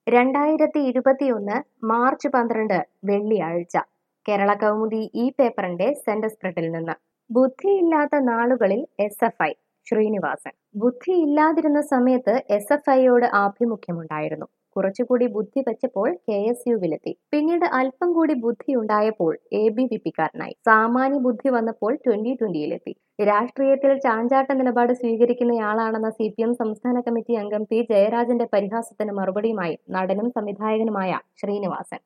രണ്ടായിരത്തി ഇരുപത്തിയൊന്ന് മാർച്ച് പന്ത്രണ്ട് വെള്ളിയാഴ്ച കേരള കൗമുദി ഈ പേപ്പറിന്റെ സെന്റർ സ്പ്രെഡിൽ നിന്ന് ബുദ്ധിയില്ലാത്ത നാളുകളിൽ എസ് എഫ് ഐ ശ്രീനിവാസൻ ബുദ്ധിയില്ലാതിരുന്ന സമയത്ത് എസ് എഫ് ഐയോട് ആഭിമുഖ്യമുണ്ടായിരുന്നു കുറച്ചുകൂടി ബുദ്ധി വെച്ചപ്പോൾ കെ എസ് യുവിലെത്തി പിന്നീട് അല്പം കൂടി ബുദ്ധി ഉണ്ടായപ്പോൾ എ ബി വി പിക്കാരനായി സാമാന്യ ബുദ്ധി വന്നപ്പോൾ ട്വന്റി ട്വന്റിയിലെത്തി രാഷ്ട്രീയത്തിൽ ചാഞ്ചാട്ട നിലപാട് സ്വീകരിക്കുന്നയാളാണെന്ന സി പി എം സംസ്ഥാന കമ്മിറ്റി അംഗം പി ജയരാജന്റെ പരിഹാസത്തിന് മറുപടിയുമായി നടനും സംവിധായകനുമായ ശ്രീനിവാസൻ